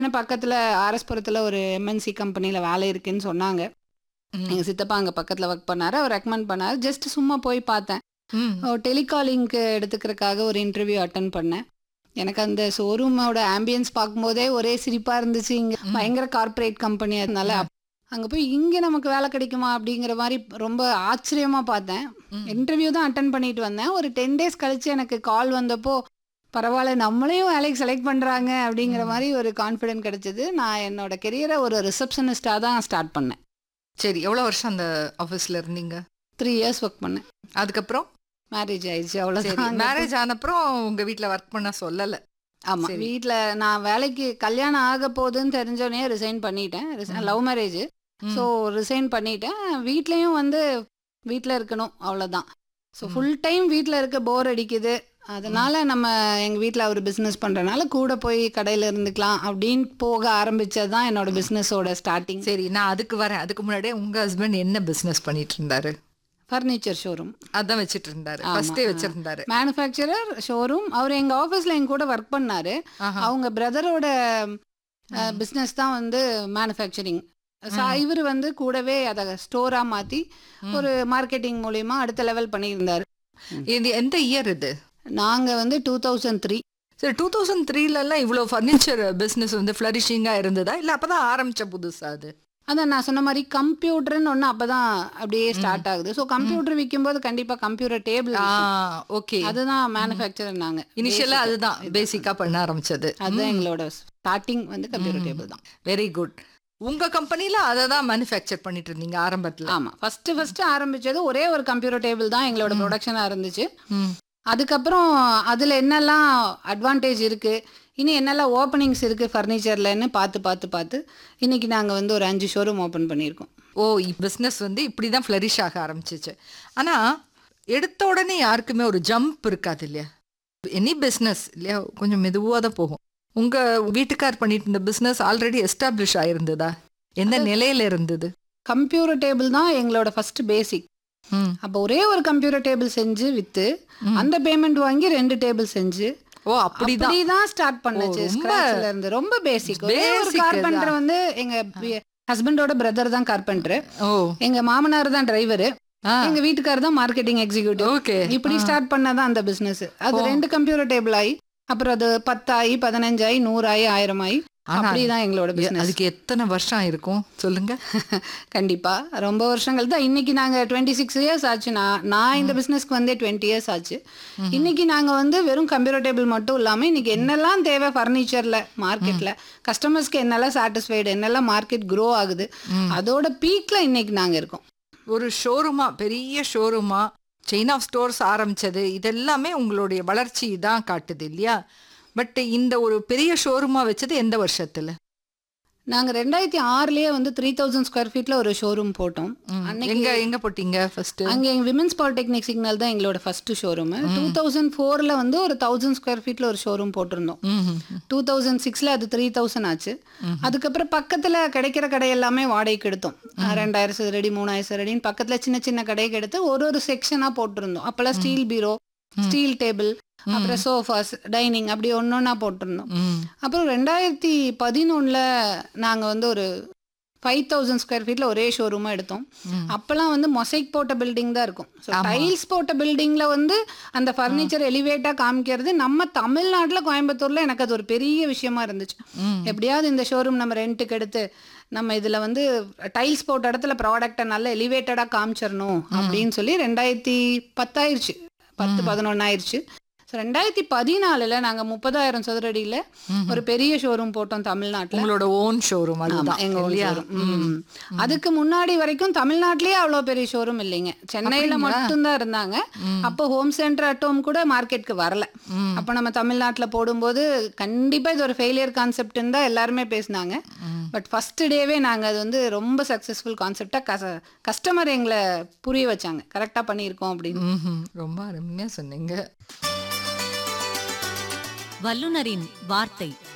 இன்னும் பக்கத்தில் ஆர்எஸ்புரத்தில் ஒரு எம்என்சி கம்பெனியில் வேலை இருக்குன்னு சொன்னாங்க ம். எங்கள் சித்தப்பா அங்கே பக்கத்தில் ஒர்க் பண்ணாரு அவர் ரெக்கமெண்ட் பண்ணார் ஜஸ்ட் சும்மா போய் பார்த்தேன் ம். டெலிகாலிங்க்கு எடுத்துக்கிறதுக்காக ஒரு இன்டர்வியூ அட்டன் பண்ணேன் எனக்கு அந்த ஷோரூமோட ஆம்பியன்ஸ் பார்க்கும்போதே ஒரே சிரிப்பாக இருந்துச்சு இங்கே ம். பயங்கர கார்ப்பரேட் கம்பெனி அதனால அங்கே போய் இங்கே நமக்கு வேலை கிடைக்குமா அப்படிங்கிற மாதிரி ரொம்ப ஆச்சரியமாக பார்த்தேன் ம். இன்டர்வியூ தான் அட்டன் பண்ணிட்டு வந்தேன் ஒரு டென் டேஸ் கழிச்சு எனக்கு கால் வந்தப்போ பரவாயில்ல நம்மளையும் வேலைக்கு செலக்ட் பண்ணுறாங்க அப்படிங்கிற மாதிரி ஒரு கான்ஃபிடென்ட் கிடைச்சது நான் என்னோட கெரியரை ஒரு ரிசப்ஷனிஸ்டாக தான் ஸ்டார்ட் பண்ணேன் சரி எவ்வளவு வருஷம் அந்த ஆபீஸ்ல இருந்தீங்க த்ரீ இயர்ஸ் ஒர்க் பண்ணேன் அதுக்கப்புறம் மேரேஜ் ஆயிடுச்சு சரி அவ்வளோதான் மேரேஜ் ஆனப்புறம் உங்க வீட்ல ஒர்க் பண்ண சொல்லல ஆமா சரி. வீட்ல நான் வேலைக்கு கல்யாணம் ஆக போகுதுன்னு தெரிஞ்சோடனே ரிசைன் பண்ணிட்டேன் ம். லவ் மேரேஜ் ம். ஸோ ரிசைன் பண்ணிட்டேன் வீட்லயும் வந்து வீட்ல இருக்கணும் அவ்வளவுதான் ஸோ ம். ஃபுல் டைம் வீட்ல இருக்க போர் அடிக்குது அதனால நம்ம எங்க வீட்ல அவர் பிசினஸ் பண்றனால கூட போய் கடையில இருந்துக்கலாம் அப்படின்னு போக ஆரம்பிச்சது தான் என்னோட பிசினஸோட ஸ்டார்டிங் சரி நான் அதுக்கு வரேன் அதுக்கு முன்னாடியே உங்க ஹஸ்பண்ட் என்ன பிசினஸ் பண்ணிட்டு இருந்தாரு ஃபர்னிச்சர் ஷோரூம் அதான் வச்சிட்டு இருந்தாரு ஆமா, ஃபர்ஸ்டே ஆ. வச்சிருந்தாரு மேனுஃபேக்சரர் ஷோரூம் அவர் எங்க ஆஃபீஸ்ல எங்க கூட ஒர்க் பண்ணாரு ஆஹா. அவங்க பிரதரோட ம். பிஸ்னஸ் தான் வந்து மேனுஃபேக்சரிங் ம். இவர் வந்து கூடவே அதை ஸ்டோரா மாத்தி ம். ஒரு மார்க்கெட்டிங் மூலியமா அடுத்த லெவல் பண்ணியிருந்தாரு இது எந்த இயர் இது நாங்க வந்து டூ தௌசண்ட் த்ரீ சரி டூ தௌசண்ட் த்ரீலலாம் இவ்வளோ ஃபர்னிச்சர் பிஸ்னஸ் வந்து ஃப்ளரிஷிங்காக இருந்ததா இல்லை அப்போ தான் ஆரம்பிச்ச புதுசா அது அதான் நான் சொன்ன மாதிரி கம்ப்யூட்டர்னு ஒன்று அப்பதான் அப்படியே ஸ்டார்ட் ஆகுது ஸோ கம்ப்யூட்டர் விற்கும்போது கண்டிப்பா கம்ப்யூட்டர் டேபிள் ஆ ஓகே அதுதான் மேனுஃபேக்சர் நாங்க இனிஷியலாக Basic. அதுதான் பேசிக்காக பண்ண ஆரம்பிச்சது அதுதான் எங்களோட ஸ்டார்டிங் வந்து கம்ப்யூட்டர் ம். டேபிள் தான் வெரி குட் உங்க கம்பெனில அதை தான் மேனுஃபேக்சர் பண்ணிட்டு இருந்தீங்க ஆரம்பத்தில் ஆமா ஃபர்ஸ்ட் ஃபர்ஸ்ட் ஆரம்பிச்சது ஒரே ஒரு கம்ப்யூட்டர் டேபிள் தான் எங்களோட ம். ப்ரொடக்ஷனா இருந்துச்சு ம் அதுக்கப்புறம் அதில் என்னெல்லாம் அட்வான்டேஜ் இருக்குது இனி என்னெல்லாம் ஓப்பனிங்ஸ் இருக்குது ஃபர்னிச்சர்லன்னு பார்த்து பார்த்து பார்த்து இன்னைக்கு நாங்கள் வந்து ஒரு அஞ்சு ஷோரூம் ஓப்பன் பண்ணியிருக்கோம் ஓ பிஸ்னஸ் வந்து இப்படி தான் ஃப்ளரிஷ் ஆக ஆரம்பிச்சிச்சு ஆனால் எடுத்த உடனே யாருக்குமே ஒரு ஜம்ப் இருக்காது இல்லையா எனி பிஸ்னஸ் இல்லையா கொஞ்சம் மெதுவாக தான் போகும் உங்கள் வீட்டுக்கார் பண்ணிட்டு இருந்த பிஸ்னஸ் ஆல்ரெடி எஸ்டாப்ளிஷ் ஆயிருந்ததா எந்த நிலையில இருந்தது கம்ப்யூட்டர் டேபிள் தான் எங்களோட ஃபர்ஸ்ட் பேசிக் ம் அப்போ ஒரே ஒரு கம்ப்யூட்டர் டேபிள் செஞ்சு விற்று ம். அந்த பேமெண்ட் வாங்கி ரெண்டு டேபிள் செஞ்சு ஓ அப்படிதான் அப்படிதான் ஸ்டார்ட் பண்ணுச்சு ஓ, ரொம்ப ஸ்கிராச்ல இருந்து ரொம்ப பேசிக் ஒரே ஒரு basic கார்பெண்டர் தான். வந்து எங்க ஹஸ்பண்டோட பிரதர் தான் கார்பெண்டர் ஓ எங்க மாமனார் தான் டிரைவர் ஆ எங்க வீட்டுக்காரர் தான் மார்க்கெட்டிங் எக்ஸிக்யூட்டிவ் ஓகே இப்படி ஸ்டார்ட் பண்ணதான் அந்த பிசினஸ் அது ஓ. ரெண்டு கம்ப்யூட்டர் டேபிள் ஆகி அப்புறம் அது பத்தாயி பதினஞ்சாயி நூறாயி ஆயிரம் ஆயி ஆனா அப்படிதான் எங்களோட பிசினஸ் அதுக்கு எத்தனை வருஷம் இருக்கும் சொல்லுங்க கண்டிப்பா ரொம்ப வருஷங்கள் தான் இன்னைக்கு நாங்க டுவெண்ட்டி சிக்ஸ் இயர்ஸ் ஆச்சு நான் நான் இந்த பிசினஸ்க்கு வந்தே டுவெண்ட்டி இயர்ஸ் ஆச்சு இன்னைக்கு நாங்க வந்து வெறும் கம்ப்யூட்டர் டேபிள் மட்டும் இல்லாம இன்னைக்கு என்னெல்லாம் தேவை ஃபர்னிச்சர்ல மார்க்கெட்ல கஸ்டமர்ஸ்க்கு என்னெல்லாம் சாட்டிஸ்ஃபைடு என்னெல்லாம் மார்க்கெட் க்ரோ ஆகுது ம். அதோட பீக்ல இன்னைக்கு நாங்க இருக்கோம் ஒரு ஷோரூமா பெரிய ஷோரூமா செயின் ஆஃப் ஸ்டோர்ஸ் ஆரம்பிச்சது இதெல்லாமே உங்களுடைய வளர்ச்சி தான் காட்டுது இல்லையா பட் இந்த ஒரு பெரிய ஷோரூமா வச்சது எந்த வருஷத்துல நாங்க ரெண்டாயிரத்தி ஆறுலயே வந்து த்ரீ தௌசண்ட் ஸ்கொயர் ஃபீட்ல ஒரு ஷோரூம் போட்டோம் ம். அன்னைக்கு- எங்க எங்க போட்டீங்க ஃபர்ஸ்ட் அங்க எங்க விமென்ஸ் பாலிடெக்னிக் சிக்னல் தான் எங்களோட ஃபர்ஸ்ட் ஷோரூம் டூ தௌசண்ட் ஃபோர்ல வந்து ஒரு தௌசண்ட் ஸ்கொயர் ஃபீட்ல ஒரு ஷோரூம் போட்டிருந்தோம் டூ தௌசண்ட் சிக்ஸ்ல அது த்ரீ தௌசண்ட் ஆச்சு அதுக்கப்புறம் பக்கத்துல கிடைக்கிற கடை எல்லாமே வாடகைக்கு எடுத்தோம் ரெண்டாயிரம் சதுரடி மூணாயிரம் சதுரடின்னு பக்கத்துல சின்ன சின்ன கடைக்கு எடுத்து ஒரு ஒரு செக்ஷனா போட்டிருந்தோம் அப்பெல்லாம் ஸ்டீல் பீரோ ஸ்டீல் டேபிள் அப்புறம் சோஃபாஸ் டைனிங் அப்படி ஒன்னொன்னா போட்டிருந்தோம் அப்புறம் ரெண்டாயிரத்தி பதினொன்னுல நாங்க வந்து ஒரு ஃபைவ் தௌசண்ட் ஸ்கொயர் ஃபீட்ல ஒரே ஷோரூமா எடுத்தோம் அப்பெல்லாம் வந்து மொசைக் போட்ட பில்டிங் தான் இருக்கும் ஸோ ஆமா. டைல்ஸ் போட்ட பில்டிங்ல வந்து அந்த ஃபர்னிச்சர் எலிவேட்டா காமிக்கிறது நம்ம தமிழ்நாட்டுல கோயம்புத்தூர்ல எனக்கு அது ஒரு பெரிய விஷயமா இருந்துச்சு எப்படியாவது இந்த ஷோரூம் நம்ம ரெண்ட்டுக்கு எடுத்து நம்ம இதுல வந்து டைல்ஸ் போட்ட இடத்துல ப்ராடக்டை நல்ல எலிவேட்டடா காமிச்சிடணும் அப்படின்னு சொல்லி ரெண்டாயிரத்தி பத்தாயிருச்சு பத்து பதினொன்னு ஆயிருச்சு ஸோ ரெண்டாயிரத்தி பதினாலுல நாங்க முப்பதாயிரம் சதுரடியில ஒரு பெரிய ஷோரூம் போட்டோம் தமிழ்நாட்டுல உங்களோட ஓன் ஷோரூம் ஆமா, அதுதான் எங்க own இல்லையா showroom. ம். அதுக்கு முன்னாடி வரைக்கும் தமிழ்நாட்டிலேயே அவ்வளோ பெரிய ஷோரூம் இல்லைங்க சென்னையில அப்படிங்களா? மட்டும்தான் இருந்தாங்க அப்போ ஹோம் சென்டர் அட்டோம் கூட மார்க்கெட்டுக்கு வரல ம். அப்போ நம்ம தமிழ்நாட்டுல போடும்போது கண்டிப்பா இது ஒரு ஃபெயிலியர் கான்செப்ட்னு தான் எல்லாருமே பேசினாங்க பட் ஃபர்ஸ்ட் டேவே நாங்க அது வந்து ரொம்ப சக்ஸஸ்ஃபுல் கான்செப்டா கஸ்டமர் எங்களை புரிய வச்சாங்க கரெக்டா பண்ணியிருக்கோம் அப்படின்னு ம்ஹும். ரொம்ப அருமையா சொன்னீங்க வல்லுனரின் வார்த்தை